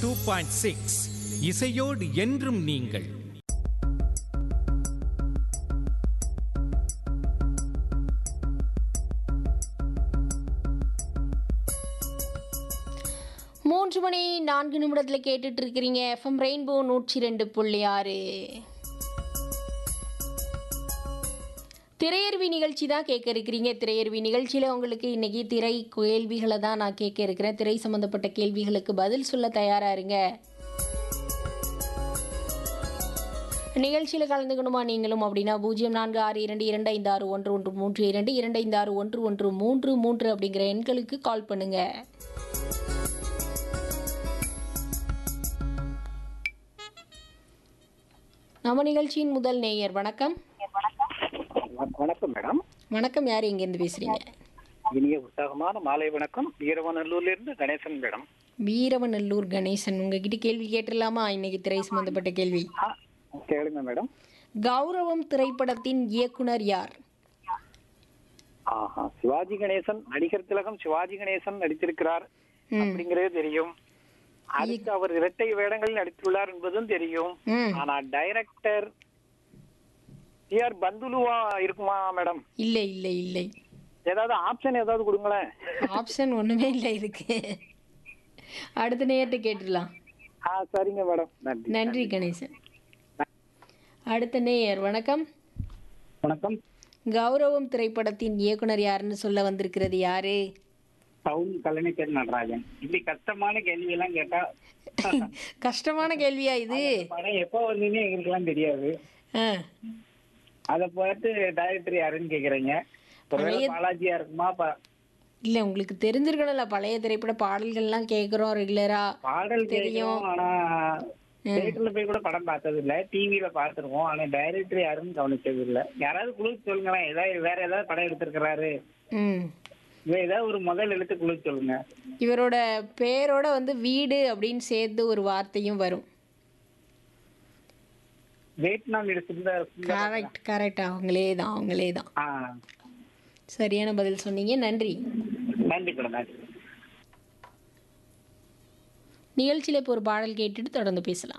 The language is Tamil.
டூ பாயிண்ட் சிக்ஸ் இசையோடு என்றும் நீங்கள் மூன்று மணி நான்கு நிமிடத்தில் கேட்டுட்டு இருக்கிறீங்க எஃப்எம் ரெயின்போ நூற்றி ரெண்டு புள்ளி ஆறு திரையருவி நிகழ்ச்சி தான் கேட்க இருக்கிறீங்க திரையருவி நிகழ்ச்சியில் உங்களுக்கு இன்னைக்கு திரை கேள்விகளை தான் நான் கேட்க இருக்கிறேன் திரை சம்மந்தப்பட்ட கேள்விகளுக்கு பதில் சொல்ல தயாராக இருங்க நிகழ்ச்சியில் கலந்துக்கணுமா நீங்களும் அப்படின்னா பூஜ்ஜியம் நான்கு ஆறு இரண்டு இரண்டு ஐந்து ஆறு ஒன்று ஒன்று மூன்று இரண்டு இரண்டு ஐந்து ஆறு ஒன்று ஒன்று மூன்று மூன்று அப்படிங்கிற எண்களுக்கு கால் பண்ணுங்கள் நம்ம நிகழ்ச்சியின் முதல் நேயர் வணக்கம் வணக்கம் மேடம் வணக்கம் யார் எங்கேருந்து பேசுறீங்க இனிய உற்சாகமான மாலை வணக்கம் வீரவநல்லூர்ல இருந்து கணேசன் மேடம் வீரவநல்லூர் கணேசன் உங்ககிட்ட கேள்வி கேட்டுடலாமா இன்னைக்கு திரை சம்பந்தப்பட்ட கேள்வி ஆ, கேளுங்க மேடம் கௌரவம் திரைப்படத்தின் இயக்குனர் யார் ஆஹா சிவாஜி கணேசன் நடிகர் திலகம் சிவாஜி கணேசன் நடித்திருக்கிறார் ம். அப்படிங்கிறது தெரியும் அடுத்து அவர் இரட்டை வேடங்களில் நடித்துள்ளார் என்பதும் தெரியும் ம் ஆனா டைரக்டர் டி ஆர் பந்துலுவா இருக்குமா மேடம் இல்லை இல்லை இல்லை ஏதாவது ஆப்ஷன் ஏதாவது கொடுங்களேன் ஆப்ஷன் ஒண்ணுமே இல்லை இதுக்கு அடுத்த நேயர்கிட்ட கேட்டுடலாம் ஆ சரிங்க மேடம் நன்றி நன்றி கணேசன் அடுத்த நேயர் வணக்கம் வணக்கம் கௌரவம் திரைப்படத்தின் இயக்குனர் யாருன்னு சொல்ல வந்திருக்கிறது யாரு டவுன் கலைஞர் நடராஜன் இப்படி கஷ்டமான கேள்வி எல்லாம் கேட்டா கஷ்டமான கேள்வியா இது படம் எப்போ வந்தீங்கன்னு எங்களுக்கெல்லாம் தெரியாது ஆ அத பார்த்து டைரக்டர் யாருன்னு கேக்குறீங்க ஒருவேளை பாலாஜியா இருக்குமா ப- இல்ல உங்களுக்கு தெரிஞ்சிருக்கணும்ல பழைய திரைப்பட பாடல்கள்லாம் கேக்குறோம் ரெகுலரா பாடல் தெரியும் ஆனா தியேட்டர்ல போய் கூட படம் பார்த்தது இல்ல டிவில பார்த்திருக்கோம் ஆனா டைரக்டர் யாருன்னு கவனிச்சது இல்ல யாராவது குழு சொல்லுங்களேன் ஏதாவது வேற ஏதாவது படம் எடுத்திருக்கிறாரு ம் இல்ல ஏதாவது ஒரு முதல் எழுத்து குழு சொல்லுங்க இவரோட பேரோட வந்து வீடு அப்படின்னு சேர்த்து ஒரு வார்த்தையும் வரும் வியட்நாம் எடுத்திருந்த கரெக்ட் கரெக்ட் அவங்களே தான் அவங்களே தான் ஆ சரியான பதில் சொன்னீங்க நன்றி நன்றி மேடம் நன்றி நிகழ்ச்சியில் இப்போ ஒரு பாடல் கேட்டுட்டு தொடர்ந்து பேசலாம்